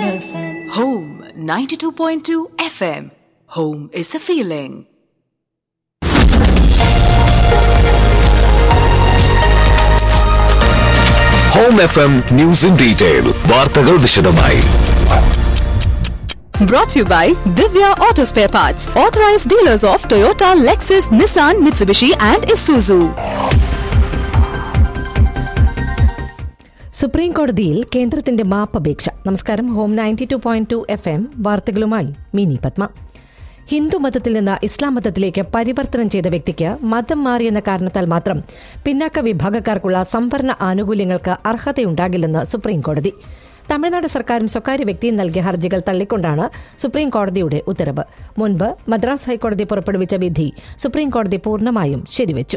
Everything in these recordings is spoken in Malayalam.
FM. Home 92.2 FM. Home is a feeling. Home F M news in detail വാർത്തകൾ വിശദമായി Brought to you by Divya Auto Spare Parts, authorized dealers of Toyota, Lexus, Nissan, Mitsubishi, and Isuzu. സുപ്രീം കോടതിയിൽ കേന്ദ്രത്തിന്റെ മാപ്പപേക്ഷ നമസ്കാരം home ninety two point two FM എം വാർത്തകളുമായി മിനി പത്മ ഹിന്ദു മതത്തിൽ നിന്ന് ഇസ്ലാം മതത്തിലേക്ക് പരിവർത്തനം ചെയ്ത വ്യക്തിക്ക് മതം മാറിയെന്ന കാരണത്താൽ മാത്രം പിന്നാക്ക വിഭാഗക്കാർക്കുള്ള സംവരണ ആനുകൂല്യങ്ങൾക്ക് അർഹതയുണ്ടാകില്ലെന്ന് സുപ്രീം കോടതി തമിഴ്നാട് സർക്കാരും സ്വകാര്യ വ്യക്തിയും നൽകിയ ഹർജികൾ തള്ളിക്കൊണ്ടാണ് സുപ്രീം കോടതിയുടെ ഉത്തരവ് മുൻപ് മദ്രാസ് ഹൈക്കോടതി പുറപ്പെടുവിച്ച വിധി സുപ്രീം കോടതി പൂർണ്ണമായും ശരിവച്ചു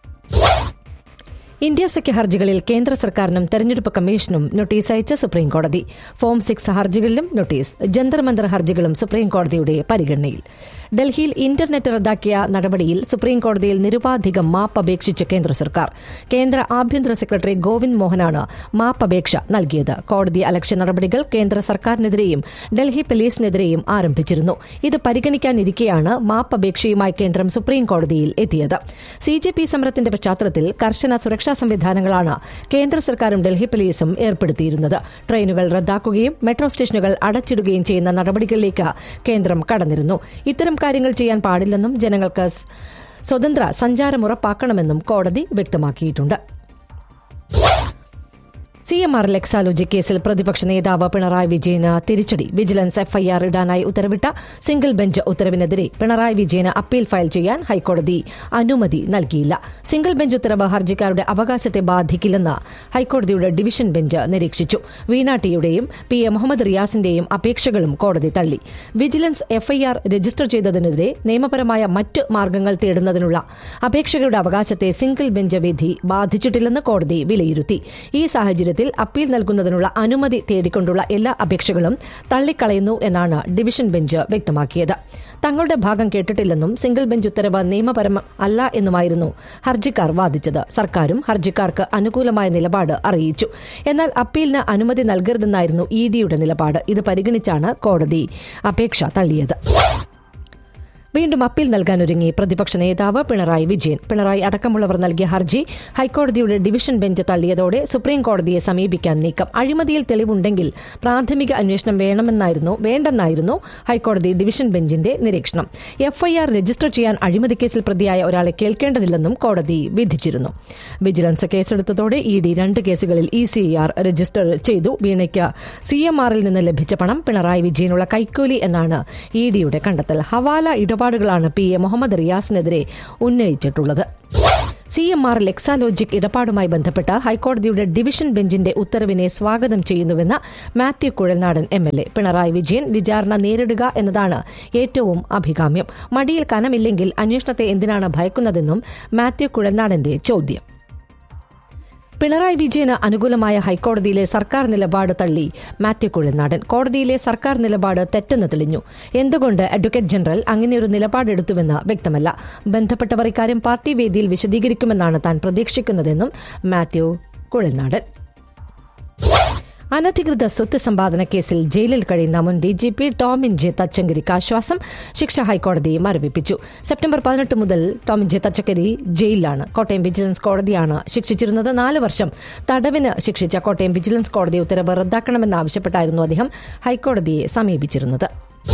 ഇന്ത്യ സഖ്യ ഹർജികളിൽ കേന്ദ്ര സർക്കാരിനും തെരഞ്ഞെടുപ്പ് കമ്മീഷനും നോട്ടീസ് അയച്ച സുപ്രീം കോടതി ഫോം സിക്സ് ഹർജികളിലും നോട്ടീസ് ജന്തർ മന്ദർ ഹർജികളും സുപ്രീം കോടതിയുടെ പരിഗണനയിൽ ഡൽഹിയിൽ ഇന്റർനെറ്റ് റദ്ദാക്കിയ നടപടിയിൽ സുപ്രീം കോടതിയിൽ നിരുപാധികം മാപ്പ് അപേക്ഷിച്ച് കേന്ദ്ര സർക്കാർ കേന്ദ്ര ആഭ്യന്തര സെക്രട്ടറി ഗോവിന്ദ് മോഹനാണ് മാപ്പപേക്ഷ നൽകിയത് കോടതി അലക്ഷ്യ നടപടികൾ കേന്ദ്ര സർക്കാരിനെതിരെയും ഡൽഹി പോലീസിനെതിരെയും ആരംഭിച്ചിരുന്നു ഇത് പരിഗണിക്കാനിരിക്കെയാണ് മാപ്പപേക്ഷയുമായി കേന്ദ്രം സുപ്രീം കോടതിയിൽ എത്തിയത് സി ജെ പി സമരത്തിന്റെ പശ്ചാത്തലത്തിൽ കർശന സുരക്ഷാ സംവിധാനങ്ങളാണ് കേന്ദ്ര സർക്കാരും ഡൽഹി പോലീസും ഏർപ്പെടുത്തിയിരുന്നത് ട്രെയിനുകൾ റദ്ദാക്കുകയും മെട്രോ സ്റ്റേഷനുകൾ അടച്ചിടുകയും ചെയ്യുന്ന നടപടികളിലേക്ക് കേന്ദ്രം കടന്നിരുന്നു ഇത്തരം കാര്യങ്ങൾ ചെയ്യാൻ പാടില്ലെന്നും ജനങ്ങൾക്ക് സ് സ്വതന്ത്ര സഞ്ചാരം ഉറപ്പാക്കണമെന്നും കോടതി വ്യക്തമാക്കിയിട്ടുണ്ട് സി എം ആർ ലെക്സാലോജി കേസിൽ പ്രതിപക്ഷ നേതാവ് പിണറായി വിജയന് തിരിച്ചടി വിജിലൻസ് എഫ്ഐആർ ഇടാനായി ഉത്തരവിട്ട സിംഗിൾ ബെഞ്ച് ഉത്തരവിനെതിരെ പിണറായി വിജയന് അപ്പീൽ ഫയൽ ചെയ്യാൻ ഹൈക്കോടതി അനുമതി നൽകിയില്ല സിംഗിൾ ബെഞ്ച് ഉത്തരവ് ഹർജിക്കാരുടെ അവകാശത്തെ ബാധിക്കില്ലെന്ന് ഹൈക്കോടതിയുടെ ഡിവിഷൻ ബെഞ്ച് നിരീക്ഷിച്ചു വീണ ടിയുടെയും പി എ മുഹമ്മദ് റിയാസിന്റെയും അപേക്ഷകളും കോടതി തള്ളി വിജിലൻസ് എഫ്ഐആർ രജിസ്റ്റർ ചെയ്തതിനെതിരെ നിയമപരമായ മറ്റ് മാർഗങ്ങൾ തേടുന്നതിനുള്ള അപേക്ഷകരുടെ അവകാശത്തെ സിംഗിൾ ബെഞ്ച് വിധി ബാധിച്ചിട്ടില്ലെന്ന് കോടതി വിലയിരുത്തി ഈ സാഹചര്യത്തിൽ അപ്പീൽ നൽകുന്നതിനുള്ള അനുമതി തേടിക്കൊണ്ടുള്ള എല്ലാ അപേക്ഷകളും തള്ളിക്കളയുന്നു എന്നാണ് ഡിവിഷൻ ബെഞ്ച് വ്യക്തമാക്കിയത് തങ്ങളുടെ ഭാഗം കേട്ടിട്ടില്ലെന്നും സിംഗിൾ ബെഞ്ച് ഉത്തരവ് നിയമപരം അല്ല എന്നുമായിരുന്നു ഹർജിക്കാർ വാദിച്ചത് സർക്കാരും ഹർജിക്കാർക്ക് അനുകൂലമായ നിലപാട് അറിയിച്ചു എന്നാൽ അപ്പീലിന് അനുമതി നൽകരുതെന്നായിരുന്നു ഇ ഡിയുടെ നിലപാട് ഇത് പരിഗണിച്ചാണ് കോടതി അപേക്ഷ തള്ളിയത് വീണ്ടും അപ്പീൽ നൽകാനൊരുങ്ങി പ്രതിപക്ഷ നേതാവ് പിണറായി വിജയൻ പിണറായി അടക്കമുള്ളവർ നൽകിയ ഹർജി ഹൈക്കോടതിയുടെ ഡിവിഷൻ ബെഞ്ച് തള്ളിയതോടെ സുപ്രീം കോടതിയെ സമീപിക്കാൻ നീക്കം അഴിമതിയിൽ തെളിവുണ്ടെങ്കിൽ പ്രാഥമിക അന്വേഷണം വേണമെന്നായിരുന്നു വേണ്ടെന്നായിരുന്നു ഹൈക്കോടതി ഡിവിഷൻ ബെഞ്ചിന്റെ നിരീക്ഷണം എഫ്ഐആർ രജിസ്റ്റർ ചെയ്യാൻ അഴിമതി കേസിൽ പ്രതിയായ ഒരാളെ കേൾക്കേണ്ടതില്ലെന്നും കോടതി വിധിച്ചിരുന്നു വിജിലൻസ് കേസെടുത്തതോടെ ഇ ഡി രണ്ട് കേസുകളിൽ ഇ സി ആർ രജിസ്റ്റർ ചെയ്തു വീണയ്ക്ക് സി എം ആറിൽ നിന്ന് ലഭിച്ച പണം പിണറായി വിജയനുള്ള കൈക്കൂലി എന്നാണ് ഇ ഡിയുടെ കണ്ടെത്തൽ ഹവാല ഇടപാടുകളാണ് പി എ മുഹമ്മദ് റിയാസിനെതിരെ ഉന്നയിച്ചിട്ടുള്ളത് സി എം ആർ ലെക്സാലോജിക് ഇടപാടുമായി ബന്ധപ്പെട്ട ഹൈക്കോടതിയുടെ ഡിവിഷൻ ബെഞ്ചിന്റെ ഉത്തരവിനെ സ്വാഗതം ചെയ്യുന്നുവെന്ന് Mathew Kuzhalnadan M L A Pinarayi Vijayan വിചാരണ നേരിടുക എന്നതാണ് ഏറ്റവും അഭികാമ്യം മടിയിൽ കനമില്ലെങ്കിൽ അന്വേഷണത്തെ എന്തിനാണ് ഭയക്കുന്നതെന്നും മാത്യു കുഴൽനാടന്റെ ചോദ്യം പിണറായി വിജയന് അനുകൂലമായ ഹൈക്കോടതിയിലെ സർക്കാർ നിലപാട് തള്ളി മാത്യു കുഴൽനാടൻ കോടതിയിലെ സർക്കാർ നിലപാട് തെറ്റെന്ന് തെളിഞ്ഞു എന്തുകൊണ്ട് അഡ്വക്കേറ്റ് ജനറൽ അങ്ങനെയൊരു നിലപാടെടുത്തുവെന്ന് വ്യക്തമല്ല ബന്ധപ്പെട്ടവർ ഇക്കാര്യം പാർട്ടി വേദിയിൽ വിശദീകരിക്കുമെന്നാണ് താൻ പ്രതീക്ഷിക്കുന്നതെന്നും മാത്യു കുഴൽനാടൻ അനധികൃത സ്വത്ത് സമ്പാദന കേസിൽ ജയിലിൽ കഴിയുന്ന മുൻ D G P Tomin J തച്ചങ്കരിക്ക് ആശ്വാസം ശിക്ഷ ഹൈക്കോടതി മരവിപ്പിച്ചു സെപ്റ്റംബർ പതിനെട്ട് മുതൽ ടോമിൻ ജെ തച്ചങ്കരി ജയിലിലാണ് കോട്ടയം വിജിലൻസ് കോടതിയാണ് ശിക്ഷിച്ചിരുന്നത് നാല് വർഷം തടവിന് ശിക്ഷിച്ച കോട്ടയം വിജിലൻസ് കോടതി ഉത്തരവ് റദ്ദാക്കണമെന്നാവശ്യപ്പെട്ടായിരുന്നു അദ്ദേഹം ഹൈക്കോടതിയെ സമീപിച്ചിരുന്നത്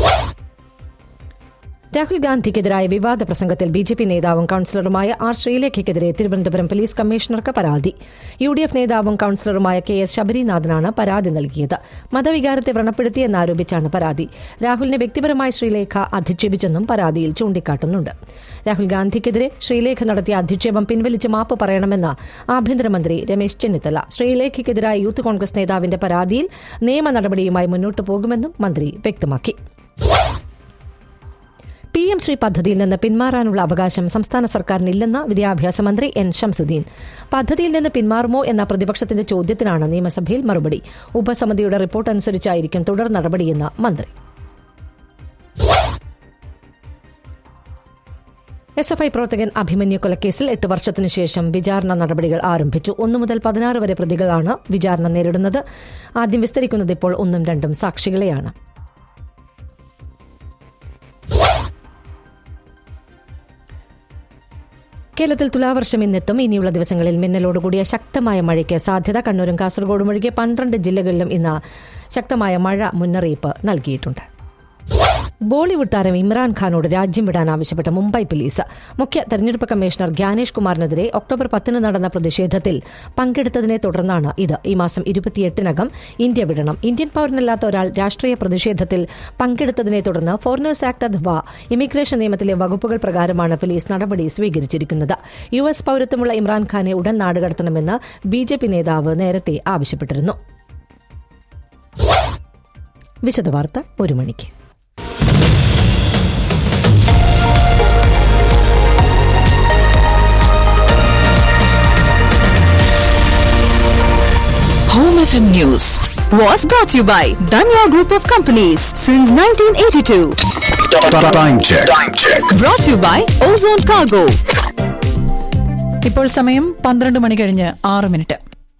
രാഹുൽ ഗാന്ധിക്കെതിരായ വിവാദ പ്രസംഗത്തിൽ ബി ജെ പി നേതാവും കൌൺസിലറുമായ ആർ ശ്രീലേഖയ്ക്കെതിരെ തിരുവനന്തപുരം പോലീസ് കമ്മീഷണർക്ക് പരാതി യു ഡി എഫ് നേതാവും കൌൺസിലറുമായ കെ എസ് ശബരിനാഥനാണ് പരാതി നൽകിയത് മതവികാരത്തെ വ്രണപ്പെടുത്തിയെന്നാരോപിച്ചാണ് പരാതി രാഹുലിനെ വ്യക്തിപരമായി ശ്രീലേഖ അധിക്ഷേപിച്ചെന്നും പരാതിയിൽ ചൂണ്ടിക്കാട്ടുന്നുണ്ട് രാഹുൽ ഗാന്ധിക്കെതിരെ ശ്രീലേഖ നടത്തിയ അധിക്ഷേപം പിൻവലിച്ച് മാപ്പ് പറയണമെന്ന് ആഭ്യന്തരമന്ത്രി രമേശ് ചെന്നിത്തല ശ്രീലേഖയ്ക്കെതിരായ യൂത്ത് കോൺഗ്രസ് നേതാവിന്റെ പരാതിയിൽ നിയമ നടപടിയുമായി മുന്നോട്ടു പോകുമെന്നും മന്ത്രി വ്യക്തമാക്കി പി എം ശ്രീ പദ്ധതിയിൽ നിന്ന് പിന്മാറാനുള്ള അവകാശം സംസ്ഥാന സർക്കാരിനില്ലെന്ന് വിദ്യാഭ്യാസ മന്ത്രി എൻ ഷംസുദ്ദീൻ പദ്ധതിയിൽ നിന്ന് പിന്മാറുമോ എന്ന പ്രതിപക്ഷത്തിന്റെ ചോദ്യത്തിനാണ് നിയമസഭയിൽ മറുപടി ഉപസമിതിയുടെ റിപ്പോർട്ട് അനുസരിച്ചായിരിക്കും തുടർ നടപടിയെന്ന് മന്ത്രി എസ് എഫ് ഐ പ്രവർത്തകൻ അഭിമന്യു കൊലക്കേസിൽ എട്ട് വർഷത്തിനു ശേഷം വിചാരണ നടപടികൾ ആരംഭിച്ചു ഒന്നു മുതൽ പതിനാറ് വരെ പ്രതികളാണ് വിചാരണ നേരിടുന്നത് ആദ്യം വിസ്തരിക്കുന്നത് ഇപ്പോൾ ഒന്നും രണ്ടും സാക്ഷികളെയാണ് കേരളത്തിൽ തുലാവർഷം ഇന്നെത്തും ഇനിയുള്ള ദിവസങ്ങളിൽ മിന്നലോടുകൂടിയ ശക്തമായ മഴയ്ക്ക് സാധ്യത കണ്ണൂരും കാസർഗോഡും ഒഴികെ പന്ത്രണ്ട് ജില്ലകളിലും ഇന്ന് ശക്തമായ മഴ മുന്നറിയിപ്പ് നൽകിയിട്ടുണ്ട് ബോളിവുഡ് താരം ഇമ്രാൻഖാനോട് രാജ്യം വിടാൻ ആവശ്യപ്പെട്ട മുംബൈ പോലീസ് മുഖ്യ തെരഞ്ഞെടുപ്പ് കമ്മീഷണർ ഗ്യാനേഷ് കുമാറിനെതിരെ ഒക്ടോബർ പത്തിന് നടന്ന പ്രതിഷേധത്തിൽ പങ്കെടുത്തതിനെ തുടർന്നാണ് ഇത് ഈ മാസം ഇരുപത്തിയെട്ടിനകം ഇന്ത്യ വിടണം ഇന്ത്യൻ പൌരനല്ലാത്ത ഒരാൾ രാഷ്ട്രീയ പ്രതിഷേധത്തിൽ പങ്കെടുത്തതിനെ തുടർന്ന് ഫോറിനേഴ്സ് ആക്ട് അഥവാ ഇമിഗ്രേഷൻ നിയമത്തിലെ വകുപ്പുകൾ പ്രകാരമാണ് പോലീസ് നടപടി സ്വീകരിച്ചിരിക്കുന്നത് യു എസ് പൌരത്വമുള്ള ഇമ്രാൻഖാനെ ഉടൻ നാടുകടത്തണമെന്ന് ബി ജെ പി നേതാവ് നേരത്തെ ആവശ്യപ്പെട്ടിരുന്നു വിശദവാർത്ത ഒരു മണിക്ക് Home FM News was brought to you by Danya Group of Companies since 1982. Time check. Time check. Brought to you by Ozone Cargo. ഇപ്പോൾ സമയം പന്ത്രണ്ട് മണി കഴിഞ്ഞ് ആറ് minute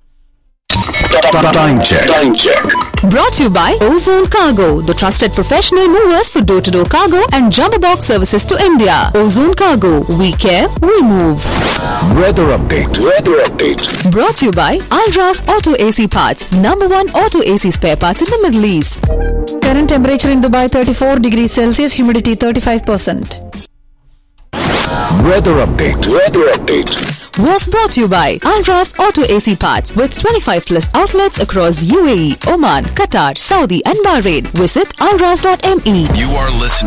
Time check. Time check. Brought to you by Ozone Cargo, the trusted professional movers for door to door cargo and jumbo box services to India. Ozone Cargo, we care, we move. Weather update. Weather update. Brought to you by Alras Auto AC Parts, number one auto AC spare parts in the Middle East. Current temperature in Dubai thirty four degree Celsius humidity thirty five percent Weather update. Weather update. Was brought to you by Alras Auto AC Parts with 25 plus outlets across UAE, Oman, Qatar, Saudi, and Bahrain. Visit alras.me. You are listening.